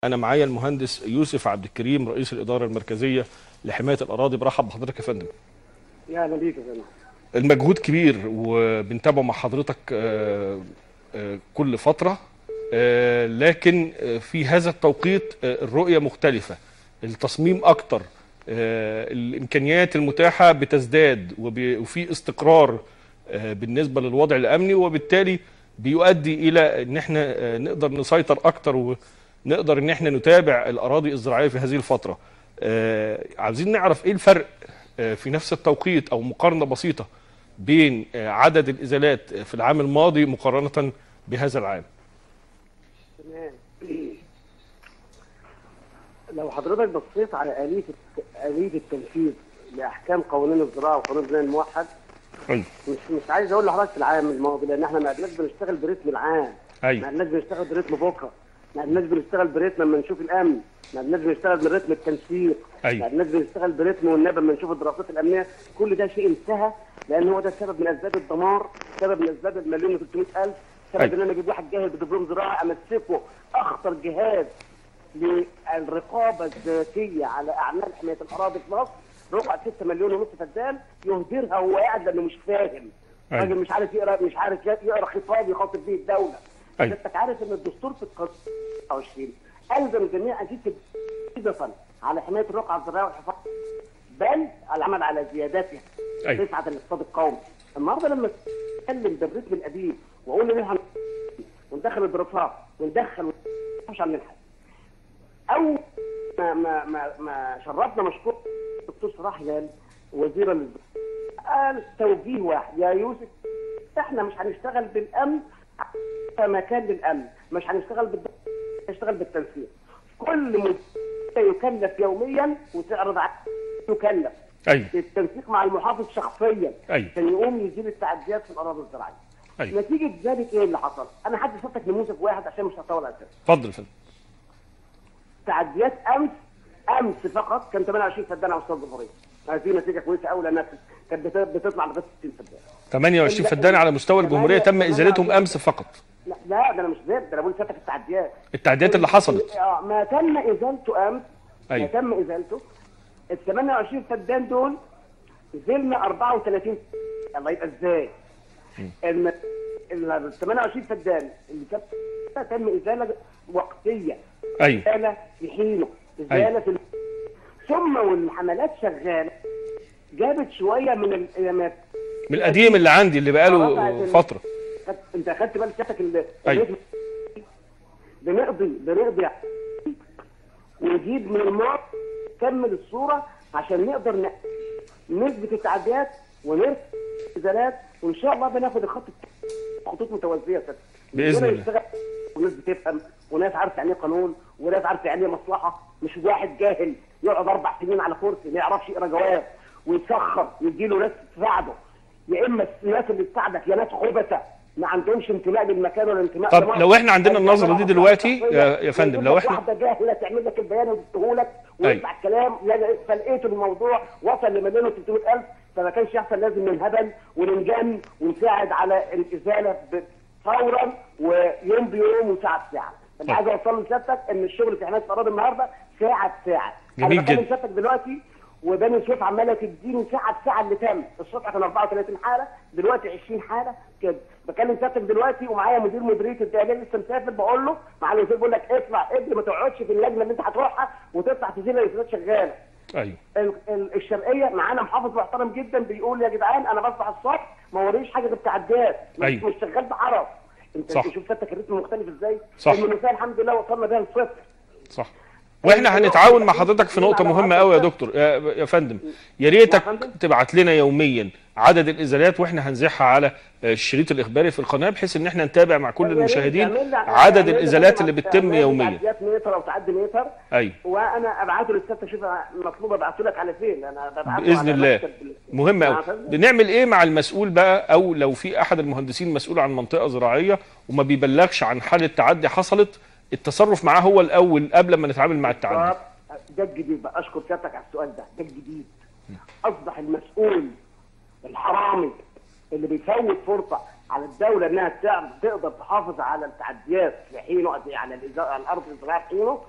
انا معايا المهندس يوسف عبد الكريم رئيس الاداره المركزيه لحمايه الاراضي برحب بحضرتك يا فندم يا اهلا بيك يا فندم المجهود كبير وبنتابعه مع حضرتك آه، آه، كل فتره آه، لكن آه، في هذا التوقيت آه، الرؤيه مختلفه التصميم اكتر آه، الامكانيات المتاحه بتزداد وب- وفي استقرار آه، بالنسبه للوضع الامني وبالتالي بيؤدي الى ان احنا آه، نقدر نسيطر اكتر ونقدر ان احنا نتابع الاراضي الزراعيه في هذه الفتره آه، عايزين نعرف ايه الفرق آه، في نفس التوقيت او مقارنه بسيطه بين آه، عدد الازالات في العام الماضي مقارنه بهذا العام تمام لو حضرتك بصيت على آلية الت- آلية التنفيذ لأحكام قوانين الزراعة وقانون البناء الموحد ايوه مش مش عايز أقول لحضرتك في العام الماضي لأن إحنا ما قدناش بنشتغل برتم العام ما ايوه قدناش بنشتغل برتم بكرة ما قدناش بنشتغل برتم لما نشوف الأمن ما قدناش بنشتغل برتم التنسيق أيوة. ما قدناش بنشتغل برتم والنبي لما نشوف الدراسات الأمنية كل ده شيء انتهى لأن هو ده سبب من أسباب الدمار سبب من أسباب المليون و300 ألف سبب أيوة. إن أنا أجيب واحد جاهل بدبلوم زراعة أمسكه أخطر جهاز للرقابة الذاتية على أعمال حماية الأراضي في مصر رقعة 6 مليون ونص فدان يهدرها وهو قاعد لأنه مش فاهم أيوة. راجل مش عارف يقرا مش عارف يقرا خطاب يخاطب به الدولة أيوة. حضرتك عارف ان الدستور في القانون 29 الزم جميع اجهزه اضافه على حمايه الرقعه الزراعيه والحفاظ بل العمل على زيادتها أيوة. تسعه الاقتصاد القومي النهارده لما نتكلم بالرتم القديم واقول ان احنا وندخل الدراسات وندخل مش عن نلحق او ما ما ما, ما شرفنا مشكور الدكتور صلاح هلال وزير الزراعه قال توجيه واحد يا يوسف احنا مش هنشتغل بالامن كمكان للامن مش هنشتغل بال هنشتغل بالتنسيق كل مدير يكلف يوميا وتعرض عليه يكلف ايوه التنسيق مع المحافظ شخصيا أيوة. عشان يقوم يزيل التعديات في الاراضي الزراعيه ايوه نتيجه ذلك ايه اللي حصل؟ انا هدي صوتك نموذج واحد عشان مش هطول على الكلام. اتفضل يا فندم تعديات امس امس فقط كان 28 فدان على مستوى الجمهوريه. هذه نتيجه كويسه قوي لانها كانت بت- بتطلع لغايه 60 فدان. 28 فدان على مستوى الجمهوريه تم ازالتهم امس فقط لا لا ده انا مش زاد ده انا بقول لساتك التعديات. التعديات اللي حصلت اه ما تم ازالته امس أيوة. ما تم ازالته ال 28 فدان دول زلنا 34 الله يبقى ازاي؟ الم... ال 28 فدان اللي كانت تم ازاله وقتيه ايوه ازاله في حينه أيوة. ازاله في ثم والحملات شغاله جابت شويه من الاليامات من القديم اللي عندي اللي بقاله فتره خدت- انت اخدت بالك سيادتك ال- أيوة. الريتم بنقضي بنقضي ونجيب من الماضي نكمل الصوره عشان نقدر ن- نثبت التعديات ونرفع الازالات وان شاء الله بناخد الخط الت- خطوط متوازيه يا سيادتك. بإذن ربنا الله. يشتغل وناس بتفهم وناس عارفه يعني ايه قانون وناس عارفه يعني ايه مصلحه مش واحد جاهل يقعد اربع سنين على كرسي ما يعرفش يقرا جواب ويسخر ويجي له ناس تساعده يا اما الناس اللي تساعدك يا ناس خبثه ما عندهمش انتماء للمكان ولا انتماء طب لمصر. لو إحنا عندنا يعني النظرة دي أنا دلوقتي شخصياً يا- يا فندم، يجيب لو لك إحنا- واحده جاهله تعمل لك البيان وتديهولك ويطلع الكلام لا- فلقيت الموضوع وصل لمليون و300 الف فما كانش يحصل لازم ننهبل وننجن ونساعد على الازاله ب- فورا ويوم بيوم وساعه بساعه. انت طيب. عايز اوصل لسيادتك ان الشغل في حمايه الاراضي النهارده ساعه بساعه. جميل انا بكلم جدا. سيادتك دلوقتي وبني سويف عماله تديني ساعه بساعه اللي تم الصبح كان 34 حاله دلوقتي 20 حاله كده بكلم سيادتك دلوقتي ومعايا مدير مديريه الدهليه لسه مسافر بقول له معالي الوزير بيقول لك اطلع ابني ما تقعدش في اللجنه اللي انت هتروحها وتطلع تزيل الازالات شغاله ايوه ال- ال- الشرقيه معانا محافظ محترم جدا بيقول يا جدعان انا بصبح الصبح ما وريش حاجه غير تعديات مش, أيوة. مش شغال بعرف انت صح. شوف سيادتك الريتم مختلف ازاي صح. المنوفيه الحمد لله وصلنا بيها لصفر صح واحنا هنتعاون مع حضرتك في نقطه مهمه قوي يا دكتور يا يا فندم يا ريتك يا فندم. تبعت لنا يوميا عدد الازالات واحنا هنذيعها على الشريط الاخباري في القناه بحيث ان احنا نتابع مع كل يا ريت المشاهدين تعمل لي- عدد تعمل لي الازالات تعمل اللي لي بتتم يوميا تعديات متر او تعدي متر ايوه وانا ابعته للست اشوف مطلوب ابعته لك على فين انا ببعته باذن على الله مكتب- مهم مع قوي فندم. بنعمل ايه مع المسؤول بقى او لو في احد المهندسين مسؤول عن منطقه زراعيه وما بيبلغش عن حاله تعدي حصلت التصرف معاه هو الاول قبل ما نتعامل مع التعدي طب ده الجديد بقى اشكر سيادتك على السؤال ده ده الجديد اصبح المسؤول الحرامي اللي بيفوت فرصه على الدوله انها تعرف تقدر تحافظ على التعديات في حينه على الإزا- على الارض الزراعيه في حينه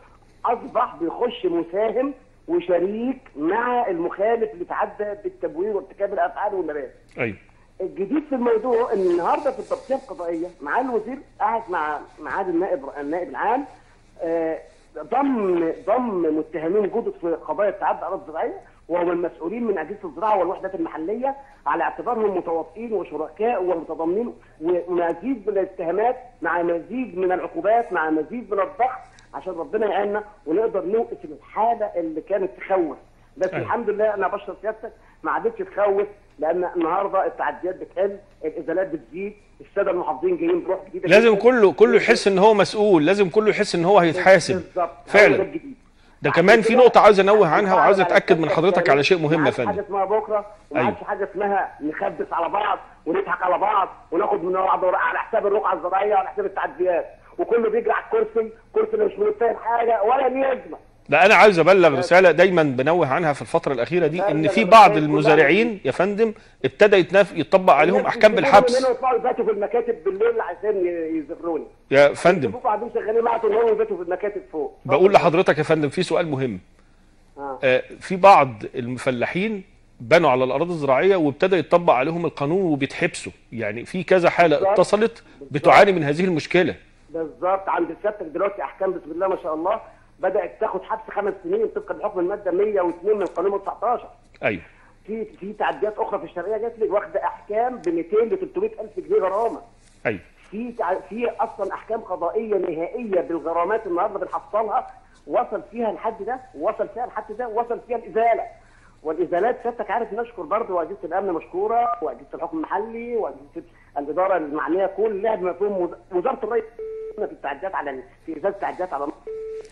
اصبح بيخش مساهم وشريك مع المخالف اللي تعدى بالتبوير وارتكاب الافعال والمبادئ ايوه الجديد في الموضوع ان النهارده في التغطيه القضائيه مع الوزير قاعد مع معاد النائب النائب العام آه، ضم ضم متهمين جدد في قضايا التعدي على الزراعيه وهم المسؤولين من اجهزه الزراعه والوحدات المحليه على اعتبارهم متواطئين وشركاء ومتضامنين ومزيد من الاتهامات مع مزيد من العقوبات مع مزيد من الضغط عشان ربنا يعيننا ونقدر نوقف الحاله اللي كانت تخوف بس أيوة. الحمد لله انا بشر سيادتك ما عادتش تخوف لان النهارده التعديات بتقل الازالات بتزيد الساده المحافظين جايين بروح جديده لازم جداً. كله كله يحس ان هو مسؤول لازم كله يحس ان هو هيتحاسب بالظبط هو ده فعلا الجديد. ده كمان في نقطة عايز انوه عنها وعاوز اتاكد من حضرتك على شيء مهم ما يا عادش فندم حاجه اسمها بكره وما أيوة. عادش حاجه اسمها نخبس على بعض ونضحك على بعض وناخد من بعض على حساب الرقعه الزراعيه وعلى حساب التعديات وكله بيجري على الكرسي كرسي اللي مش متفاهم حاجه ولا ليه لازمه لا انا عايز ابلغ رساله دايما بنوه عنها في الفتره الاخيره دي ان في بعض المزارعين يا فندم ابتدى يتنف... يطبق عليهم الناس احكام بيسيبوني بالحبس منهم يطلعوا يباتوا في المكاتب بالليل عشان يزفروني يا فندم يشوفوا قاعدين شغالين معاهم ان هم يباتوا في المكاتب فوق بقول لحضرتك يا فندم في سؤال مهم آه. آه، في بعض المفلحين بنوا على الاراضي الزراعيه وابتدى يطبق عليهم القانون وبيتحبسوا يعني في كذا حاله بالظبط. اتصلت بتعاني من هذه المشكله بالظبط عند سيادتك دلوقتي احكام بسم الله ما شاء الله بدات تاخد حبس خمس سنين طبقا لحكم الماده 102 من قانون 19 ايوه في في تعديات اخرى في الشرعيه جات لي واخده احكام ب 200 ل 300 الف جنيه غرامه ايوه في تع- في اصلا احكام قضائيه نهائيه بالغرامات النهارده بنحصلها وصل فيها الحد ده وصل فيها الحد ده وصل فيها الازاله والازالات سيادتك عارف نشكر برضه واجهزه الامن مشكوره واجهزه الحكم المحلي واجهزه الاداره المعنيه كلها بما فيهم وز- وزاره الري في التعديات على في ازاله التعديات على مصر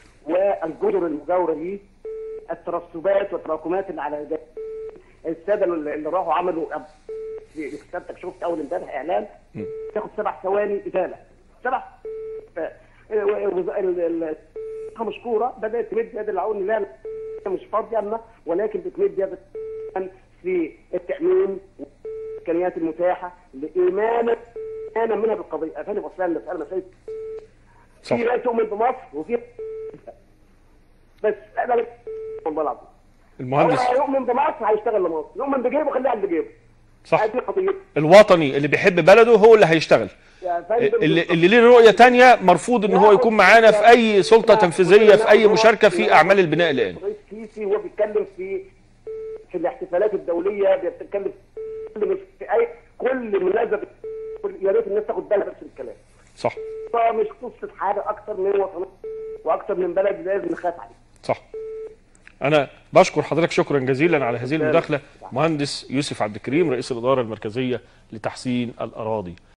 والجدر المجاوره ليه الترسبات والتراكمات اللي على ده الساده اللي اللي راحوا عملوا أب- في سيادتك شفت اول امبارح اعلان تاخد سبع ثواني ازاله سبع ف- وز- ال- ال- مشكوره بدات تمد يد العون لا لا، مش فاضيه اما ولكن بتمد يد في التامين والامكانيات المتاحه لايمانا ايمانا منها بالقضيه يا فندم اصلا المساله مساله صح في ناس تؤمن بمصر وفي بس انا والله العظيم المهندس هو يؤمن بمصر هيشتغل لمصر يؤمن بجيبه خليه عند جيبه صح هذه قضيته الوطني اللي بيحب بلده هو اللي هيشتغل يا فندم اللي, اللي ليه رؤيه تانية مرفوض ان هو يكون معانا في اي سلطه تنفيذيه في اي مشاركه في اعمال البناء الان الرئيس السيسي وهو بيتكلم في في الاحتفالات الدوليه بيتكلم في في اي كل مناسبه يا ريت الناس تاخد بالها بس من الكلام صح فمش قصه حاجه اكتر من وطن واكتر من بلد لازم نخاف عليه صح انا بشكر حضرتك شكرا جزيلا على هذه المداخله مهندس يوسف عبد الكريم رئيس الاداره المركزيه لتحسين الاراضي